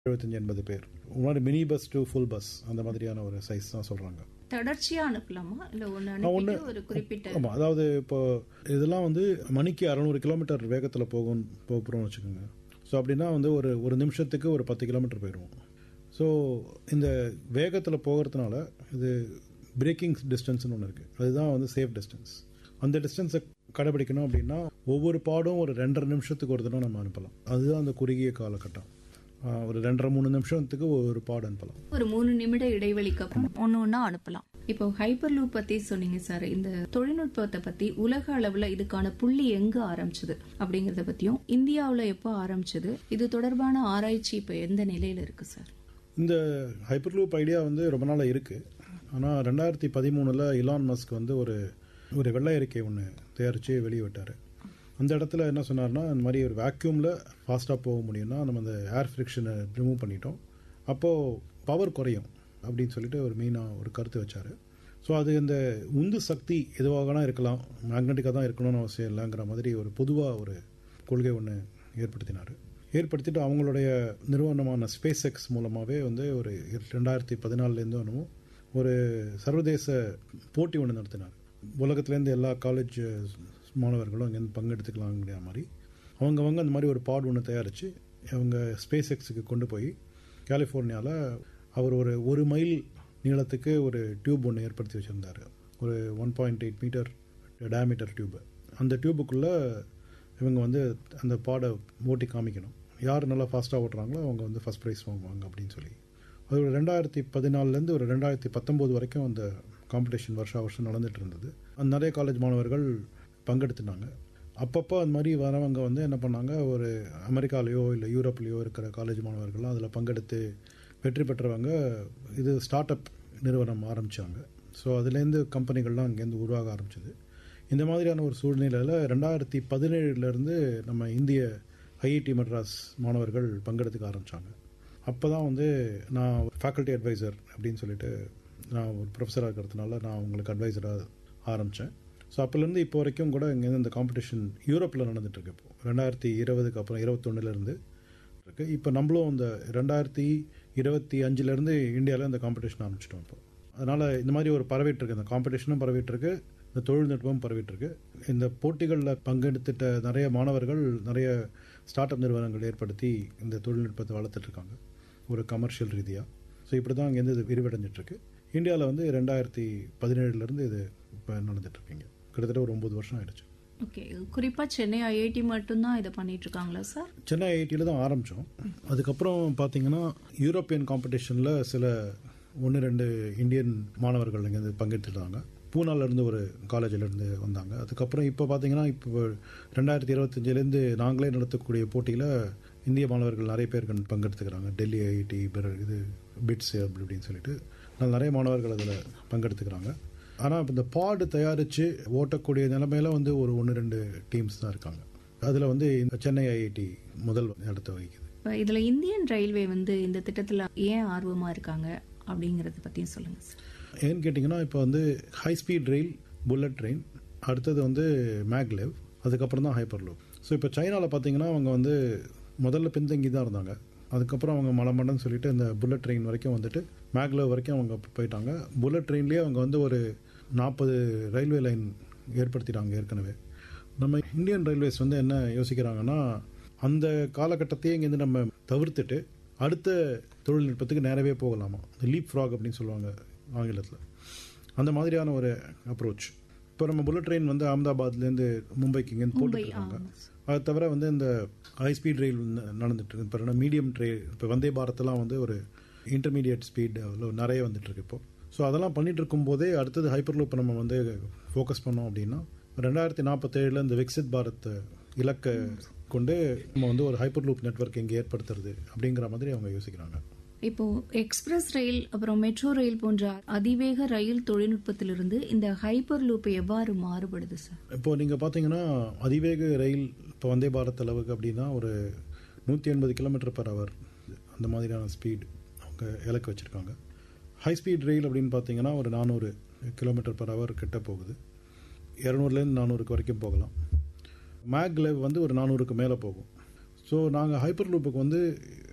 எழுபத்தஞ்சு எண்பது பேர் முன்னாடி mini bus to full bus அந்த மாதிரியான ஒரு சைஸ் தான் சொல்றாங்க தொடர்ச்சியா அனுப்பலாமா இல்ல ஒன்னு நான் ஒண்ணு- அனுப்பிட்டு ஒரு குறிப்பிட்ட ஆமா அதாவது இப்போ இதெல்லாம் வந்து மணிக்கு அறநூறு கிலோமீட்டர் வேகத்தில் போகும் போகிறோம்னு வச்சுக்கோங்க ஸோ அப்படின்னா வந்து ஒரு ஒரு நிமிஷத்துக்கு ஒரு பத்து கிலோமீட்டர் போயிடுவோம் ஸோ இந்த வேகத்தில் போகிறதுனால இது பிரேக்கிங் டிஸ்டன்ஸ்னு ஒன்று இருக்குது அதுதான் வந்து சேஃப் டிஸ்டன்ஸ் அந்த டிஸ்டன்ஸை கடைபிடிக்கணும் அப்படின்னா ஒவ்வொரு பாடும் ஒரு ரெண்டரை நிமிஷத்துக்கு ஒரு தடவை நம்ம அனுப்பலாம் அதுதான் அந்த குறுகிய காலகட்டம் ஆஹ் ஒரு ரெண்டரை மூணு நிமிஷத்துக்கு ஒரு பாடு அனுப்பலாம் ஒரு மூணு நிமிட இடைவெளிக்கு அப்புறம் ஒன்னு ஒன்னா அனுப்பலாம் இப்போ ஹைப்பர் லூப் பத்தி சொன்னீங்க சார் இந்த தொழில்நுட்பத்தை பத்தி உலக அளவுல இதுக்கான புள்ளி எங்க ஆரம்பிச்சது அப்படிங்கறத பத்தியும் இந்தியாவுல எப்போ ஆரம்பிச்சது இது தொடர்பான ஆராய்ச்சி இப்ப எந்த நிலையில இருக்கு சார் இந்த ஹைப்பர்லூப் ஐடியா வந்து ரொம்ப நாளாக இருக்குது ஆனால் ரெண்டாயிரத்தி பதிமூணில் இலான் மஸ்க் வந்து ஒரு ஒரு வெள்ளை அறிக்கை ஒன்று தயாரித்து வெளியே விட்டார் அந்த இடத்துல என்ன சொன்னார்னா இந்த மாதிரி ஒரு வேக்யூமில் ஃபாஸ்ட்டாக போக முடியும்னா நம்ம அந்த ஏர் ஃப்ரிக்ஷனை ரிமூவ் பண்ணிட்டோம் அப்போது பவர் குறையும் அப்படின்னு சொல்லிட்டு ஒரு மெயினாக ஒரு கருத்து வச்சார் ஸோ அது இந்த உந்து சக்தி எதுவாகனா இருக்கலாம் மேக்னெட்டிக்காக தான் இருக்கணும்னு அவசியம் இல்லைங்கிற மாதிரி ஒரு பொதுவாக ஒரு கொள்கை ஒன்று ஏற்படுத்தினார் ஏற்படுத்திட்டு அவங்களுடைய நிறுவனமான ஸ்பேஸ் எக்ஸ் மூலமாகவே வந்து ஒரு ரெண்டாயிரத்தி பதினாலுலேருந்து ஒன்றும் ஒரு சர்வதேச போட்டி ஒன்று நடத்தினார் உலகத்துலேருந்து எல்லா காலேஜ் மாணவர்களும் அங்கேருந்து பங்கெடுத்துக்கலாங்கிற மாதிரி அவங்கவங்க அந்த மாதிரி ஒரு பாட் ஒன்று தயாரித்து அவங்க ஸ்பேஸ் எக்ஸுக்கு கொண்டு போய் கலிஃபோர்னியாவில் அவர் ஒரு ஒரு மைல் நீளத்துக்கு ஒரு டியூப் ஒன்று ஏற்படுத்தி வச்சுருந்தார் ஒரு one point eight metre diameter tube அந்த டியூபுக்குள்ளே இவங்க வந்து அந்த பாடை ஓட்டி காமிக்கணும் யார் நல்லா ஃபாஸ்ட்டாக ஓட்டுறாங்களோ அவங்க வந்து ஃபஸ்ட் ப்ரைஸ் வாங்குவாங்க அப்படின்னு சொல்லி அது ஒரு ரெண்டாயிரத்தி பதினாலுலேருந்து ஒரு ரெண்டாயிரத்தி பத்தொம்போது வரைக்கும் அந்த காம்படிஷன் வருஷா வருஷம் நடந்துட்டு இருந்தது அந்த நிறைய காலேஜ் மாணவர்கள் பங்கெடுத்துனாங்க அப்பப்போ அந்த மாதிரி வரவங்க வந்து என்ன பண்ணாங்க ஒரு அமெரிக்காலேயோ இல்லை யூரோப்லேயோ இருக்கிற காலேஜ் மாணவர்கள்லாம் அதில் பங்கெடுத்து வெற்றி பெற்றவங்க இது ஸ்டார்ட் அப் நிறுவனம் ஆரம்பித்தாங்க ஸோ அதுலேருந்து கம்பெனிகள்லாம் அங்கேருந்து உருவாக ஆரம்பிச்சது இந்த மாதிரியான ஒரு சூழ்நிலையில் ரெண்டாயிரத்தி பதினேழுலேருந்து நம்ம இந்திய ஐஐடி மெட்ராஸ் மாணவர்கள் பங்கெடுத்துக்க ஆரம்பித்தாங்க அப்போ தான் வந்து நான் ஃபேக்கல்ட்டி அட்வைசர் அப்படின்னு சொல்லிட்டு நான் ஒரு ப்ரொஃபஸராக இருக்கிறதுனால நான் உங்களுக்கு அட்வைசராக ஆரம்பித்தேன் ஸோ அப்போலேருந்து இப்போ வரைக்கும் கூட இங்கேருந்து இந்த காம்படிஷன் யூரோப்பில் நடந்துட்டுருக்கு இப்போ ரெண்டாயிரத்தி இருபதுக்கு அப்புறம் இருபத்தொன்னுலேருந்து இருக்கு இப்போ நம்மளும் இந்த ரெண்டாயிரத்தி இருபத்தி அஞ்சுலேருந்து இந்தியாவில் இந்த காம்படிஷன் ஆரம்பிச்சிட்டோம் இப்போ அதனால் இந்த மாதிரி ஒரு பரவிட்டு இருக்கு இந்த காம்படிஷனும் பரவிட்டு இருக்கு இந்த தொழில்நுட்பமும் பரவிட்டு இருக்கு இந்த போட்டிகளில் பங்கெடுத்துட்ட நிறைய மாணவர்கள் நிறைய ஸ்டார்ட் அப் நிறுவனங்கள் ஏற்படுத்தி இந்த தொழில்நுட்பத்தை வளர்த்துட்டு இருக்காங்க ஒரு கமர்ஷியல் ரீதியாக ஸோ இப்படி தான் அங்கேருந்து இது விரிவடைஞ்சிட்டு இருக்கு இந்தியாவில் வந்து ரெண்டாயிரத்தி பதினேழுலேருந்து இது இப்போ நடந்துட்டு இருக்கீங்க கிட்டத்தட்ட ஒரு ஒம்பது வருஷம் ஆயிடுச்சு ஓகே குறிப்பா சென்னை ஐஐடி மட்டும்தான் இதை பண்ணிட்டு இருக்காங்களா சார் சென்னை ஐஐடியில் தான் ஆரம்பித்தோம் அதுக்கப்புறம் பார்த்தீங்கன்னா யூரோப்பியன் காம்படிஷனில் சில ஒன்று ரெண்டு இந்தியன் மாணவர்கள் இங்கேருந்து பங்கெடுத்துட்டாங்க பூனால இருந்து ஒரு காலேஜில் இருந்து வந்தாங்க அதுக்கப்புறம் இப்போ பார்த்தீங்கன்னா இப்போ ரெண்டாயிரத்தி இருபத்தஞ்சிலேருந்து நாங்களே நடத்தக்கூடிய போட்டியில் இந்திய மாணவர்கள் நிறைய பேர் கண் பங்கெடுத்துக்கிறாங்க டெல்லி ஐஐடி இது பிட்ஸ் அப்படி இப்படின்னு சொல்லிட்டு அதனால நிறைய மாணவர்கள் அதில் பங்கெடுத்துக்கிறாங்க ஆனால் இந்த பாடு தயாரித்து ஓட்டக்கூடிய நிலைமையில வந்து ஒரு ஒன்று ரெண்டு டீம்ஸ் தான் இருக்காங்க அதில் வந்து இந்த சென்னை ஐஐடி முதல் இடத்தை வகிக்குது இப்ப இதுல இந்தியன் ரயில்வே வந்து இந்த திட்டத்துல ஏன் ஆர்வமா இருக்காங்க அப்படிங்கறத பத்தியும் சொல்லுங்க சார் ஏன்னு கேட்டிங்கன்னா இப்போ வந்து high speed rail bullet train அடுத்தது வந்து மேக்லெவ் அதுக்கப்புறம் தான் ஹைப்பர் லூப் ஸோ இப்போ சைனாவில் பார்த்தீங்கன்னா அவங்க வந்து முதல்ல பின்தங்கி தான் இருந்தாங்க அதுக்கப்புறம் அவங்க மலமண்டன்னு சொல்லிட்டு இந்த புல்லட் ட்ரெயின் வரைக்கும் வந்துட்டு மேக்லெவ் வரைக்கும் அவங்க போயிட்டாங்க புல்லட் ட்ரெயின்லேயே அவங்க வந்து ஒரு நாற்பது ரயில்வே லைன் ஏற்படுத்திட்டாங்க ஏற்கனவே நம்ம இந்தியன் ரயில்வேஸ் வந்து என்ன யோசிக்கிறாங்கன்னா அந்த காலகட்டத்தையே இங்கேருந்து நம்ம தவிர்த்துட்டு அடுத்த தொழில்நுட்பத்துக்கு நேரவே போகலாமா இந்த லீப் ஃப்ராக் அப்படின்னு சொல்லுவாங்க ஆங்கிலத்தில் அந்த மாதிரியான ஒரு அப்ரோச் இப்போ நம்ம புல்லட் ட்ரெயின் வந்து அகமதாபாத்லேருந்து மும்பைக்கு இங்கேருந்து போட்டுட்டு இருக்காங்க அது தவிர வந்து இந்த ஹை ஸ்பீட் ரயில் நடந்துட்டு இருக்கு இப்போ மீடியம் ட்ரெயின் இப்போ வந்தே பாரத்லாம் வந்து ஒரு இன்டர்மீடியட் ஸ்பீட் நிறைய வந்துட்டு இருக்கு இப்போ ஸோ அதெல்லாம் பண்ணிட்டு இருக்கும்போதே அடுத்தது ஹைப்பர் லூப் நம்ம வந்து ஃபோக்கஸ் பண்ணோம் அப்படின்னா ரெண்டாயிரத்தி நாற்பத்தேழில் இந்த விக்சித் பாரத் இலக்கை கொண்டு நம்ம வந்து ஒரு ஹைப்பர் லூப் நெட்ஒர்க் இங்கே ஏற்படுத்துறது அப்படிங்கிற மாதிரி அவங்க யோசிக்கிறாங்க இப்போ எக்ஸ்பிரஸ் ரயில் அப்புறம் மெட்ரோ ரயில் போன்ற அதிவேக ரயில் தொழில்நுட்பத்திலிருந்து இந்த ஹைப்பர் லூப் எவ்வாறு மாறுபடுது சார் இப்போ நீங்கள் பார்த்தீங்கன்னா அதிவேக ரயில் இப்போ வந்தே பாரத் அளவுக்கு அப்படின்னா ஒரு நூற்றி எண்பது கிலோமீட்டர் பர் ஹவர் அந்த மாதிரியான ஸ்பீட் அவங்க இலக்கு வச்சுருக்காங்க ஹை ஸ்பீட் ரயில் அப்படின்னு பார்த்தீங்கன்னா ஒரு நானூறு கிலோமீட்டர் பர் ஹவர் கிட்ட போகுது இரநூறுலேருந்து நானூறுக்கு வரைக்கும் போகலாம் மேக் லெவ் வந்து ஒரு நானூறுக்கு மேலே போகும் ஸோ நாங்கள் ஹைப்பர் லூப்புக்கு வந்து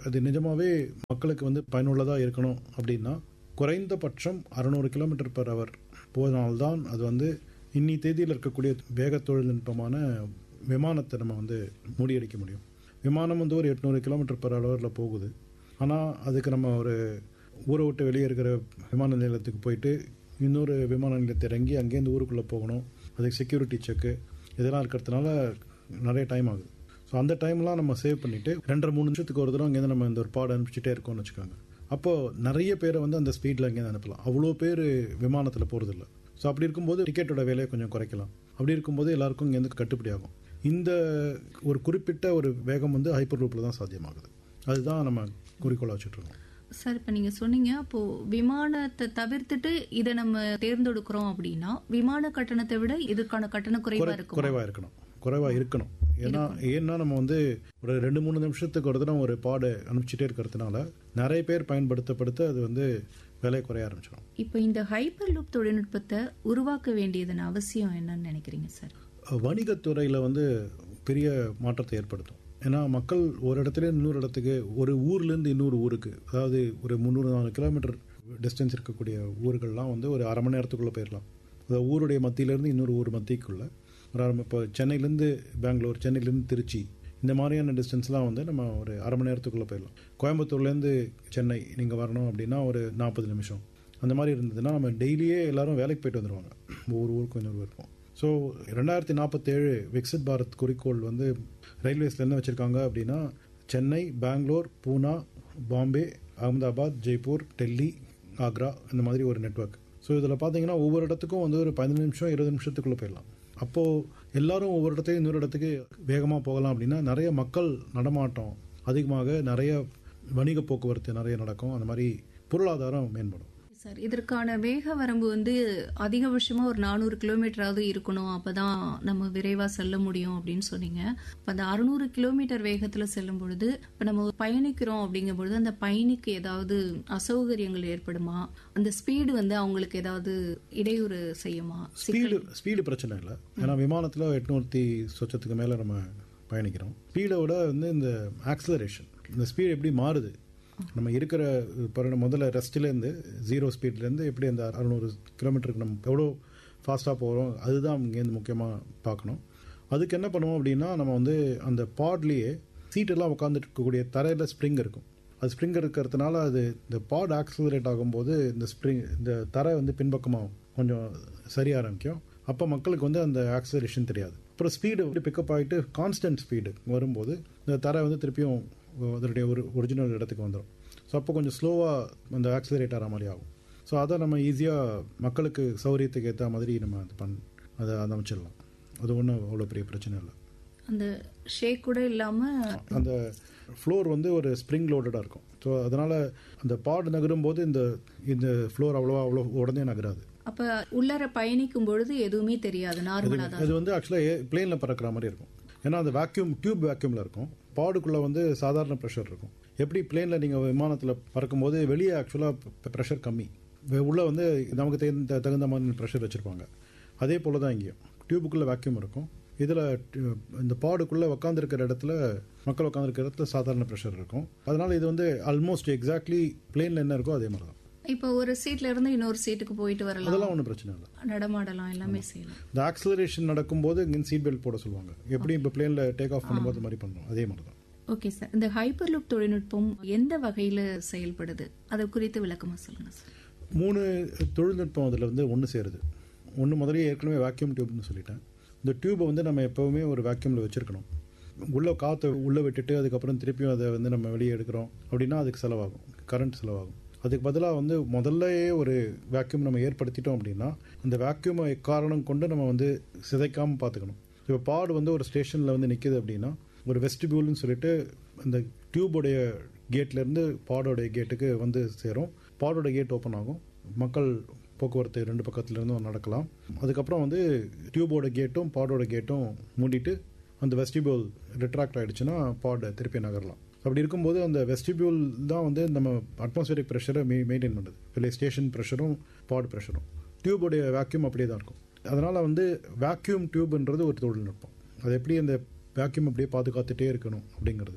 அது நிஜமாவே மக்களுக்கு வந்து பயனுள்ளதாக இருக்கணும் அப்படின்னா குறைந்தபட்சம் அறநூறு கிலோமீட்டர் பர் ஹவர் போதனால்தான் அது வந்து இன்னி தேதியில் இருக்கக்கூடிய வேக தொழில்நுட்பமான விமானத்தை நம்ம வந்து முறியடிக்க முடியும் விமானம் வந்து ஒரு எட்நூறு கிலோமீட்டர் பர் ஹவரில் போகுது ஆனால் அதுக்கு நம்ம ஒரு ஊரை விட்டு வெளியே இருக்கிற விமான நிலையத்துக்கு போயிட்டு இன்னொரு விமான நிலையத்தை இறங்கி அங்கேருந்து ஊருக்குள்ளே போகணும் அதுக்கு செக்யூரிட்டி செக்கு இதெல்லாம் இருக்கிறதுனால நிறைய டைம் ஆகுது ஸோ அந்த டைம்லாம் நம்ம சேவ் பண்ணிவிட்டு ரெண்டரை மூணு நிமிஷத்துக்கு ஒரு தடவை அங்கேருந்து நம்ம இந்த ஒரு பாடம் அனுப்பிச்சிட்டே இருக்கோம்னு வச்சுக்கோங்க அப்போது நிறைய பேரை வந்து அந்த ஸ்பீடில் அங்கேருந்து அனுப்பலாம் அவ்வளோ பேர் விமானத்தில் போகிறதில்ல ஸோ அப்படி இருக்கும்போது டிக்கெட்டோட விலையை கொஞ்சம் குறைக்கலாம் அப்படி இருக்கும்போது எல்லாருக்கும் இங்கேருந்து கட்டுப்படி ஆகும் இந்த ஒரு குறிப்பிட்ட ஒரு வேகம் வந்து ஹைப்பர் லூப்பில் தான் சாத்தியமாகுது அதுதான் நம்ம குறிக்கோளாக வச்சுட்ருக்கோம் சார் இப்ப நீங்க சொன்னீங்க அப்போ விமானத்தை தவிர்த்துட்டு இதை நம்ம தேர்ந்தெடுக்கிறோம் அப்படின்னா விமான கட்டணத்தை விட இதுக்கான கட்டணம் குறைவா இருக்கும் குறைவாக இருக்கணும் குறைவாக இருக்கணும் ஏன்னா ஏன்னா நம்ம வந்து ஒரு ரெண்டு மூணு நிமிஷத்துக்கு ஒரு தடவை ஒரு பாடு அனுப்பிச்சிட்டே இருக்கிறதுனால நிறைய பேர் பயன்படுத்தப்படுத்த அது வந்து விலை குறைய ஆரம்பிச்சிடும் இப்போ இந்த ஹைப்பர் லூப் தொழில்நுட்பத்தை உருவாக்க வேண்டியதன் அவசியம் என்னன்னு நினைக்கிறீங்க சார் வணிகத்துறையில் வந்து பெரிய மாற்றத்தை ஏற்படுத்தும் ஏன்னா மக்கள் ஒரு இடத்துல இன்னொரு இடத்துக்கு ஒரு ஊர்லேருந்து இன்னொரு ஊருக்கு அதாவது ஒரு முந்நூறு நாலு கிலோமீட்டர் டிஸ்டன்ஸ் இருக்கக்கூடிய ஊர்கள்லாம் வந்து ஒரு அரை மணி நேரத்துக்குள்ளே போயிடலாம் அதாவது ஊருடைய மத்தியிலேருந்து இன்னொரு ஊர் மத்திக்குள்ளே ஒரு அரை இப்போ சென்னையிலேருந்து பெங்களூர் சென்னையிலேருந்து திருச்சி இந்த மாதிரியான டிஸ்டன்ஸ்லாம் வந்து நம்ம ஒரு அரை மணி நேரத்துக்குள்ளே போயிடலாம் கோயம்புத்தூர்லேருந்து சென்னை நீங்கள் வரணும் அப்படின்னா ஒரு நாற்பது நிமிஷம் அந்த மாதிரி இருந்ததுன்னா நம்ம டெய்லியே எல்லாரும் வேலைக்கு போயிட்டு வந்துடுவாங்க ஒவ்வொரு ஊருக்கும் இன்னொரு ஊருக்கும் ஸோ ரெண்டாயிரத்தி நாற்பத்தேழு விக்சித் பாரத் குறிக்கோள் வந்து ரயில்வேஸில் என்ன வச்சுருக்காங்க அப்படின்னா சென்னை பெங்களூர் பூனா பாம்பே அகமதாபாத் ஜெய்ப்பூர் டெல்லி ஆக்ரா இந்த மாதிரி ஒரு நெட்ஒர்க் ஸோ இதில் பார்த்தீங்கன்னா ஒவ்வொரு இடத்துக்கும் வந்து ஒரு பதினஞ்சு நிமிஷம் இருபது நிமிஷத்துக்குள்ளே போயிடலாம் அப்போது எல்லாரும் ஒவ்வொரு இடத்துக்கு இன்னொரு இடத்துக்கு வேகமாக போகலாம் அப்படின்னா நிறைய மக்கள் நடமாட்டம் அதிகமாக நிறைய வணிக போக்குவரத்து நிறைய நடக்கும் அந்த மாதிரி பொருளாதாரம் மேம்படும் சார் இதற்கான வேக வரம்பு வந்து அதிகபட்சமா ஒரு நானூறு கிலோமீட்டராவது இருக்கணும் அப்பதான் நம்ம விரைவா செல்ல முடியும் அப்படின்னு சொன்னீங்க அப்ப அந்த அறுநூறு கிலோமீட்டர் வேகத்துல செல்லும் பொழுது இப்ப நம்ம பயணிக்கிறோம் அப்படிங்கும் பொழுது அந்த பயணிக்கு ஏதாவது அசௌகரியங்கள் ஏற்படுமா அந்த ஸ்பீடு வந்து அவங்களுக்கு ஏதாவது இடையூறு செய்யுமா ஸ்பீடு ஸ்பீடு பிரச்சனை இல்லை ஏன்னா விமானத்தில் எட்நூற்றி சொச்சத்துக்கு மேலே நம்ம பயணிக்கிறோம் ஸ்பீடை விட வந்து இந்த ஆக்சலரேஷன் இந்த ஸ்பீடு எப்படி மாறுது நம்ம இருக்கிற இப்போ முதல்ல ரெஸ்ட்லேருந்து ஜீரோ ஸ்பீட்லேருந்து எப்படி அந்த அறுநூறு கிலோமீட்டருக்கு நம்ம எவ்வளோ ஃபாஸ்ட்டாக போகிறோம் அதுதான் இங்கேருந்து முக்கியமாக பார்க்கணும் அதுக்கு என்ன பண்ணுவோம் அப்படின்னா நம்ம வந்து அந்த பாட்லேயே சீட்டெல்லாம் உட்காந்துட்டு இருக்கக்கூடிய தரையில் ஸ்ப்ரிங் இருக்கும் அது ஸ்ப்ரிங் இருக்கிறதுனால அது இந்த பாட் ஆக்சிலரேட் ஆகும்போது இந்த ஸ்ப்ரிங் இந்த தரை வந்து பின்பக்கமாக கொஞ்சம் சரிய ஆரம்பிக்கும் அப்போ மக்களுக்கு வந்து அந்த ஆக்சிலரேஷன் தெரியாது அப்புறம் ஸ்பீடு வந்து பிக்கப் ஆகிட்டு கான்ஸ்டன்ட் ஸ்பீடு வரும்போது இந்த தரை வந்து திருப்பியும் அதனுடைய ஒரு ஒரிஜினல் இடத்துக்கு வந்துடும் ஸோ அப்போ கொஞ்சம் ஸ்லோவாக அந்த ஆக்சிலரேட் ஆகிற மாதிரி ஆகும் ஸோ அதை நம்ம ஈஸியாக மக்களுக்கு சௌகரியத்துக்கு ஏற்ற மாதிரி நம்ம அது பண் அதை அதை அமைச்சிடலாம் அது ஒன்றும் அவ்வளோ பெரிய பிரச்சனை இல்லை அந்த ஷேக் கூட இல்லாம அந்த ஃப்ளோர் வந்து ஒரு ஸ்ப்ரிங் லோடடாக இருக்கும் ஸோ அதனால் அந்த பாடு நகரும் போது இந்த இந்த ஃப்ளோர் அவ்வளோவா அவ்வளோ உடனே நகராது அப்ப உள்ளர பயணிக்கும் பொழுது எதுவுமே தெரியாது நார்மலா தான் இது வந்து ஆக்சுவலாக பிளேனில் பறக்கிற மாதிரி இருக்கும் ஏன்னா அந்த வேக்யூம் டியூப் வேக்யூமில் இருக்கும் பாடுக்குள்ளே வந்து சாதாரண ப்ரெஷர் இருக்கும் எப்படி பிளேனில் நீங்கள் விமானத்தில் பறக்கும்போது வெளியே ஆக்சுவலாக ப்ரெஷர் கம்மி உள்ளே வந்து நமக்கு தகுந்த தகுந்த மாதிரி ப்ரெஷர் வச்சுருப்பாங்க அதே போல் தான் இங்கேயும் டியூபுக்குள்ளே வேக்யூம் இருக்கும் இதில் இந்த பாடுக்குள்ளே உட்காந்துருக்கிற இடத்துல மக்கள் உட்காந்துருக்கிற இடத்துல சாதாரண ப்ரெஷர் இருக்கும் அதனால் இது வந்து ஆல்மோஸ்ட் எக்ஸாக்ட்லி பிளேனில் என்ன இருக்கோ அதே மாதிரி தான் இப்போ ஒரு சீட்ல இருந்து இன்னொரு சீட்டுக்கு போயிட்டு வரலாம் அதெல்லாம் ஒன்றும் பிரச்சனை இல்லை நடமாடலாம் எல்லாமே செய்யலாம் இந்த ஆக்சலரேஷன் நடக்கும்போது இங்கே சீட் பெல்ட் போட சொல்லுவாங்க எப்படி இப்போ பிளேனில் டேக் ஆஃப் பண்ணும்போது மாதிரி பண்ணணும் அதே மாதிரி தான் ஓகே சார் இந்த ஹைப்பர் லூப் தொழில்நுட்பம் எந்த வகையில செயல்படுது அதை குறித்து விளக்கமா சொல்லுங்க சார் மூணு தொழில்நுட்பம் அதில் வந்து ஒன்று சேருது ஒன்று முதலே ஏற்கனவே வேக்யூம் டியூப்னு சொல்லிட்டேன் இந்த டியூப்பை வந்து நம்ம எப்போவுமே ஒரு வேக்யூமில் வச்சுருக்கணும் உள்ளே காற்றை உள்ளே விட்டுட்டு அதுக்கப்புறம் திருப்பியும் அதை வந்து நம்ம வெளியே எடுக்கிறோம் அப்படின்னா அதுக்கு செலவாகும் கரண்ட் செலவாகும் அதுக்கு பதிலாக வந்து முதல்லயே ஒரு வேக்யூம் நம்ம ஏற்படுத்திட்டோம் அப்படின்னா அந்த வேக்யூமை காரணம் கொண்டு நம்ம வந்து சிதைக்காமல் பார்த்துக்கணும் இப்போ பாடு வந்து ஒரு ஸ்டேஷனில் வந்து நிற்கிது அப்படின்னா ஒரு வெஸ்டிபியூல்னு சொல்லிட்டு அந்த டியூபோடைய கேட்லேருந்து பாடோடைய கேட்டுக்கு வந்து சேரும் பாடோட கேட் ஓப்பன் ஆகும் மக்கள் போக்குவரத்து ரெண்டு பக்கத்துல இருந்தும் நடக்கலாம் அதுக்கப்புறம் வந்து டியூபோட கேட்டும் பாடோட கேட்டும் மூடிட்டு அந்த வெஸ்டிபியூல் ரிட்ராக்ட் ஆகிடுச்சுன்னா பாடை திருப்பி நகரலாம் அப்படி இருக்கும்போது அந்த வெஸ்டிபியூல் தான் வந்து நம்ம அட்மாஸ்பியரிக் ப்ரெஷரை மெ மெயின்டைன் பண்ணுது இல்லை ஸ்டேஷன் ப்ரெஷரும் பாட் ப்ரெஷரும் டியூபோடைய வேக்யூம் அப்படியே தான் இருக்கும் அதனால் வந்து வேக்யூம் டியூப்ன்றது ஒரு தொழில்நுட்பம் அது எப்படி அந்த வேக்யூம் அப்படியே பாதுகாத்துட்டே இருக்கணும் அப்படிங்கிறது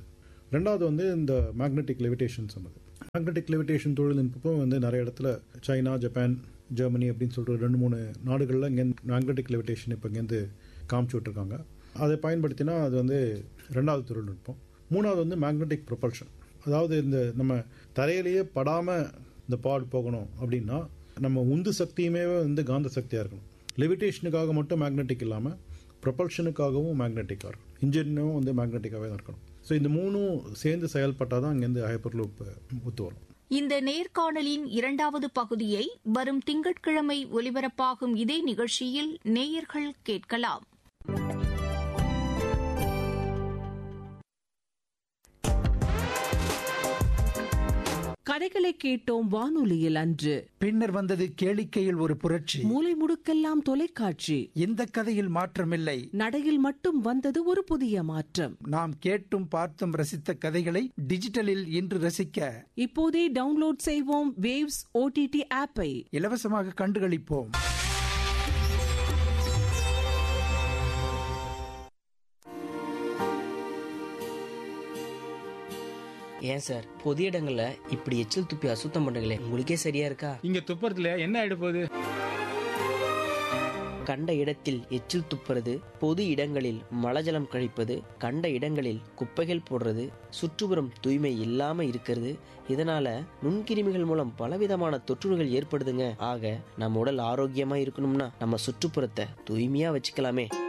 ரெண்டாவது வந்து இந்த மேக்னெட்டிக் லெவிடேஷன் சொன்னது மேக்னெட்டிக் லெவிடேஷன் தொழில்நுட்பம் வந்து நிறைய இடத்துல சைனா ஜப்பான் ஜெர்மனி அப்படின்னு சொல்லிட்டு ரெண்டு மூணு நாடுகளில் இங்கே மேக்னெட்டிக் லெவிடேஷன் இப்போ இங்கேருந்து காமிச்சு விட்ருக்காங்க அதை பயன்படுத்தினா அது வந்து ரெண்டாவது தொழில்நுட்பம் மூணாவது வந்து மேக்னெட்டிக் ப்ரொபல்ஷன் அதாவது இந்த நம்ம தரையிலேயே படாமல் இந்த பாட் போகணும் அப்படின்னா நம்ம உந்து சக்தியுமே வந்து காந்த சக்தியாக இருக்கணும் லெவிடேஷனுக்காக மட்டும் மேக்னெட்டிக் இல்லாமல் ப்ரொபல்ஷனுக்காகவும் மேக்னெட்டிக்காக இருக்கணும் இன்ஜினும் வந்து மேக்னெட்டிக்காகவே தான் இருக்கணும் ஸோ இந்த மூணும் சேர்ந்து செயல்பட்டால் தான் இங்கேருந்து ஹைப்பர் லூப் ஒத்து வரும் இந்த நேர்காணலின் இரண்டாவது பகுதியை வரும் திங்கட்கிழமை ஒலிபரப்பாகும் இதே நிகழ்ச்சியில் நேயர்கள் கேட்கலாம் கதைகளை கேட்டோம் வானொலியில் அன்று பின்னர் வந்தது கேளிக்கையில் ஒரு புரட்சி மூலை முடுக்கெல்லாம் தொலைக்காட்சி இந்த கதையில் மாற்றமில்லை நடையில் மட்டும் வந்தது ஒரு புதிய மாற்றம் நாம் கேட்டும் பார்த்தும் ரசித்த கதைகளை டிஜிட்டலில் இன்று ரசிக்க இப்போதே டவுன்லோட் செய்வோம் வேவ்ஸ் ஓடிடி ஆப்பை இலவசமாக கண்டுகளிப்போம் ஏன் சார் பொது இடங்கள்ல இப்படி எச்சில் துப்பி அசுத்தம் பண்றீங்களே உங்களுக்கே சரியா இருக்கா இங்க துப்புறதுல என்ன ஆயிட போகுது கண்ட இடத்தில் எச்சில் துப்புறது பொது இடங்களில் மலஜலம் கழிப்பது கண்ட இடங்களில் குப்பைகள் போடுறது சுற்றுப்புறம் தூய்மை இல்லாம இருக்கிறது இதனால நுண்கிருமிகள் மூலம் பலவிதமான தொற்றுநோய்கள் ஏற்படுதுங்க ஆக நம்ம உடல் ஆரோக்கியமா இருக்கணும்னா நம்ம சுற்றுப்புறத்தை தூய்மையா வச்சுக்கலாமே